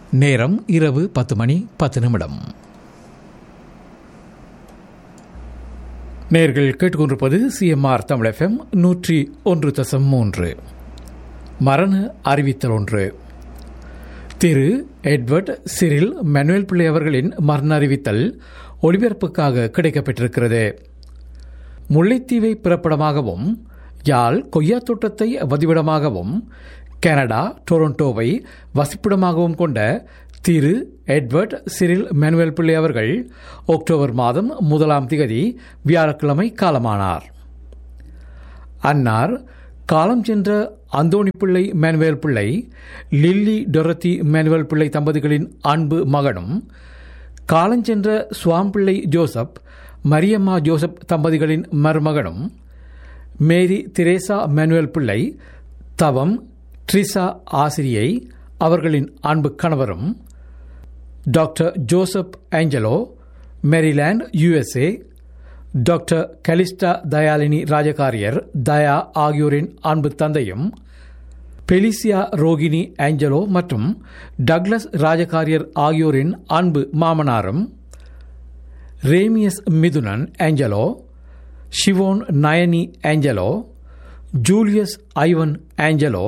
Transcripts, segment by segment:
நேரம் இரவு பத்து மணி பத்து நிமிடம் நேர்கள் கேட்டுக்கொண்டிருப்பது சிஎம்ஆர் தமிழ் எஃப்எம் நூற்றி ஒன்று தசம் மூன்று மரண அறிவித்தல் ஒன்று திரு எட்வர்ட் சிரில் மனுவேல் பிள்ளை அவர்களின் மரண அறிவித்தல் ஒளிபரப்புக்காக கிடைக்கப்பெற்றிருக்கிறது முல்லைத்தீவை பிறப்பிடமாகவும் யாழ் கொய்யா தோட்டத்தை வதிவிடமாகவும் கனடா டொரண்டோவை வசிப்பிடமாகவும் கொண்ட திரு எட்வர்ட் சிரில் மேனுவேல் பிள்ளை அவர்கள் அக்டோபர் மாதம் முதலாம் திகதி வியாழக்கிழமை காலமானார் அன்னார் காலம் சென்ற அந்தோணி பிள்ளை மேனுவேல் பிள்ளை லில்லி டொரத்தி மேனுவேல் பிள்ளை தம்பதிகளின் அன்பு மகனும் காலஞ்சென்ற சுவாம்பிள்ளை ஜோசப் மரியம்மா ஜோசப் தம்பதிகளின் மருமகனும் மேரி திரேசா மேனுவேல் பிள்ளை தவம் ட்ரிசா ஆசிரியை அவர்களின் அன்பு கணவரும் doctor Joseph Angelo Maryland USA doctor Calista Dayalini Rajakariyar Daya ஆகியோரின் அன்பு தந்தையும் பெலிசியா ரோகிணி ஏஞ்சலோ மற்றும் டக்ளஸ் ராஜகாரியர் ஆகியோரின் அன்பு மாமனாரும் Remius Mithunan Angelo Siobhan Nayani Angelo Julius Ivan Angelo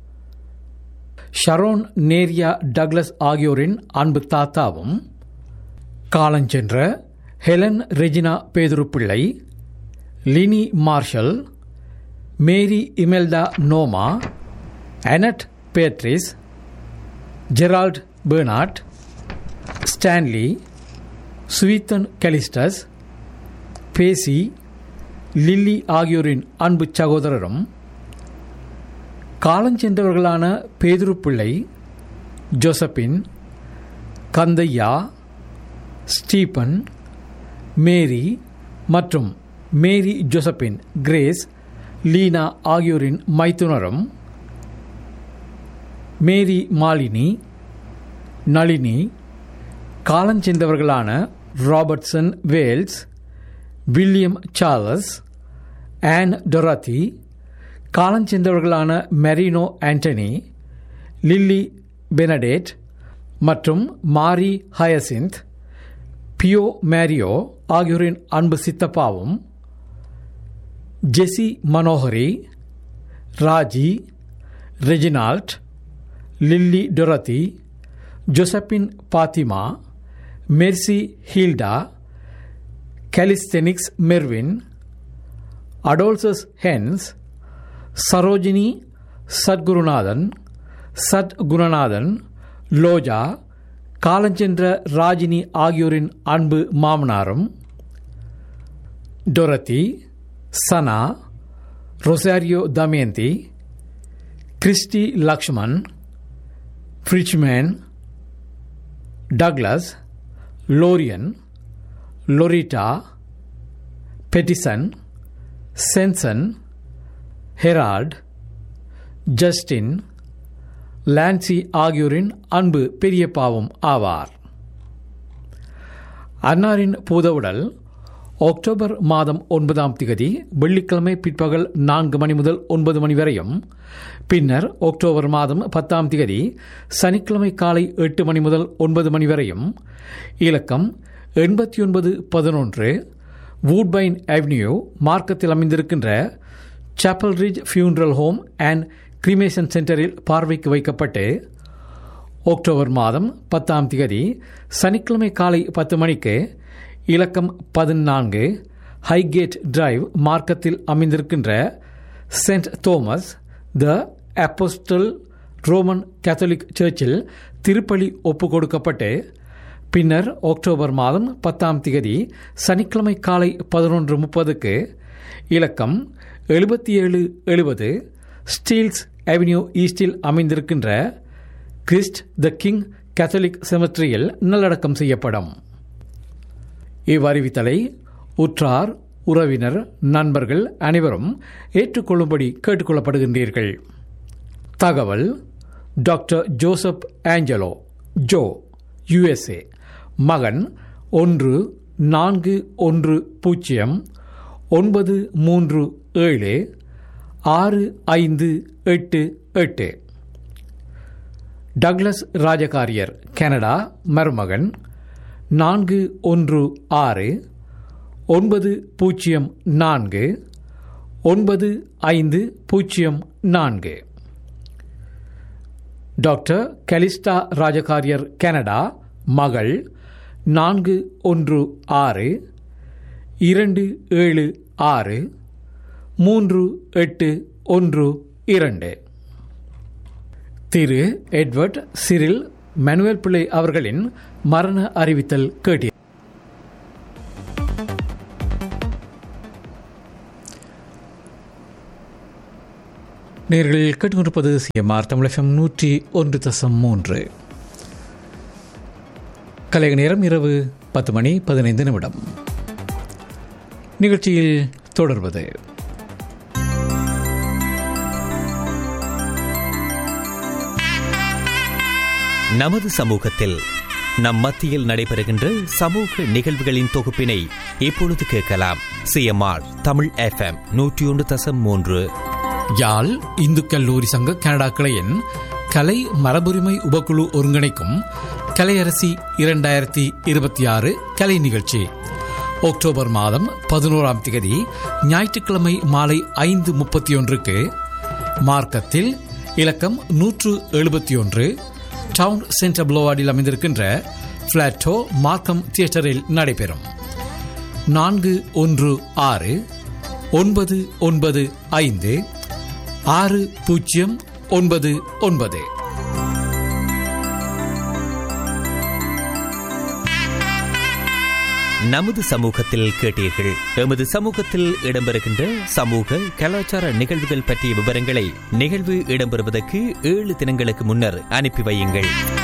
Sharon Neriah Douglas ஆகியோரின் அன்பு தாத்தாவும் காலஞ்சென்ற Helen Regina Pethuru Pillai Lini Marshall Mary Imelda நோமா Annette Patrice Gerald Bernard Stanley Swithin Callistus Bessie Lilly ஆகியோரின் அன்பு சகோதரரும் காலஞ்சென்றவர்களான பேதுரு பிள்ளை ஜோசப்பின் கந்தையா ஸ்டீபன் மேரி மற்றும் மேரி ஜோசப்பின் கிரேஸ் லீனா ஆகியோரின் மைத்துனரும் மேரி மாலினி நளினி காலஞ்சென்றவர்களான Robertson Wales William Charles Ann Dorothy காலஞ்சென்றவர்களான மெரினோ ஆண்டனி லில்லி பெனடேட் மற்றும் மாரி ஹயசிந்த் பியோ மேரியோ ஆகியோரின் அன்பு சித்தப்பாவும் Jessie Manohari Raji Reginald Lilly Dorothy Josephine Fatima Mercy Hilda Calisthenics Mervyn Adolphus Heinz Sarojini Sadgurunathan Sath Gunanathan Loja காலஞ்சென்ற ராஜினி ஆகியோரின் அன்பு மாமனாரும் Dorothy Sana Rosario Thamayanthi Christy Lakshman Fritchman Douglas Lorien Loretta Pattison Jenson Harold Justin Lancy ஆகியோரின் அன்பு பெரியப்பாவும் ஆவார் அன்னாரின் பூதவுடல் அக்டோபர் மாதம் ஒன்பதாம் திகதி வெள்ளிக்கிழமை பிற்பகல் நான்கு மணி முதல் ஒன்பது மணி வரையும் பின்னர் அக்டோபர் மாதம் பத்தாம் திகதி சனிக்கிழமை காலை எட்டு மணி முதல் ஒன்பது மணி வரையும் இலக்கம் எண்பத்தி ஒன்பது பதினொன்று வூட்பைன் அவென்யூ மார்க்கத்தில் அமைந்திருக்கின்ற Chapel Ridge funeral home and cremation சென்டரில் பார்வைக்கு வைக்கப்பட்டு அக்டோபர் மாதம் பத்தாம் தேதி சனிக்கிழமை காலை பத்து மணிக்கு இலக்கம் பதினான்கு ஹைகேட் டிரைவ் மார்க்கத்தில் அமைந்திருக்கின்ற Saint Thomas the Apostle Roman Catholic சர்ச்சில் திருப்பலி ஒப்பு கொடுக்கப்பட்டு பின்னர் அக்டோபர் மாதம் பத்தாம் தேதி சனிக்கிழமை காலை பதினொன்று முப்பதுக்கு இலக்கம் எழுபத்தி ஏழு எழுபது ஸ்டீல்ஸ் அவென்யூ ஈஸ்டில் அமைந்திருக்கின்ற கிறிஸ்ட் த கிங் கேத்தலிக் செமட்ரியில் நல்லடக்கம் செய்யப்படும் இவ்வறிவித்தலை உற்றார் உறவினர் நண்பர்கள் அனைவரும் ஏற்றுக்கொள்ளும்படி கேட்டுக்கொள்ளப்படுகின்றீர்கள் தகவல் doctor Joseph Angelo Joe USA மகன் ஒன்று நான்கு ஒன்று பூஜ்ஜியம் ஒன்பது மூன்று ஏழு ஆறு ஐந்து எட்டு எட்டு டக்ளஸ் ராஜகாரியர் கனடா மருமகன் நான்கு ஒன்று ஆறு ஒன்பது பூஜ்ஜியம் நான்கு ஒன்பது ஐந்து பூஜ்ஜியம் நான்கு டாக்டர் கலிஸ்டா ராஜகாரியர் கனடா மகள் நான்கு ஒன்று ஆறு இரண்டு ஏழு ஆறு மூன்று எட்டு ஒன்று இரண்டு திரு எட்வர்ட் சிரில் மனுவேல் பிள்ளை அவர்களின் மரண அறிவித்தல் கேட்டீர் நேர்கள் கேட்டுக்கொண்டிருப்பது சிஎம்ஆர் தமிழகம் நூற்றி ஒன்று தசம் மூன்று கலைக நேரம் இரவு பத்து மணி பதினைந்து நிமிடம் நிகழ்ச்சியில் தொடர்வது நமது சமூகத்தில் நம் மத்தியில் நடைபெறுகின்ற சமூக நிகழ்வுகளின் தொகுப்பினை இப்பொழுது கேட்கலாம் சிஎம்ஆர் தமிழ் எஃப்எம் நூற்றி ஒன்று தசம் மூன்று யாழ் இந்து கல்லூரி சங்க கனடா கிளையின் கலை மரபுரிமை உபக்குழு ஒருங்கிணைக்கும் கலையரசி இரண்டாயிரத்தி இருபத்தி ஆறு கலை நிகழ்ச்சி அக்டோபர் மாதம் பதினோராம் திகதி ஞாயிற்றுக்கிழமை மாலை ஐந்து முப்பத்தி ஒன்றுக்கு மார்க்கத்தில் இலக்கம் நூற்று எழுபத்தி ஒன்று டவுன் சென்டர் ப்ளோவார்டில் அமைந்திருக்கின்ற பிளாட்டோ மார்க்கம் தியேட்டரில் நடைபெறும் நான்கு ஒன்று ஆறு ஒன்பது ஒன்பது ஐந்து ஆறு பூஜ்ஜியம் ஒன்பது ஒன்பது நமது சமூகத்தில் கேட்டீர்கள் எமது சமூகத்தில் இடம்பெறுகின்ற சமூக கலாச்சார நிகழ்வுகள் பற்றிய விவரங்களை நிகழ்வு இடம்பெறுவதற்கு ஏழு தினங்களுக்கு முன்னர் அனுப்பி வையுங்கள்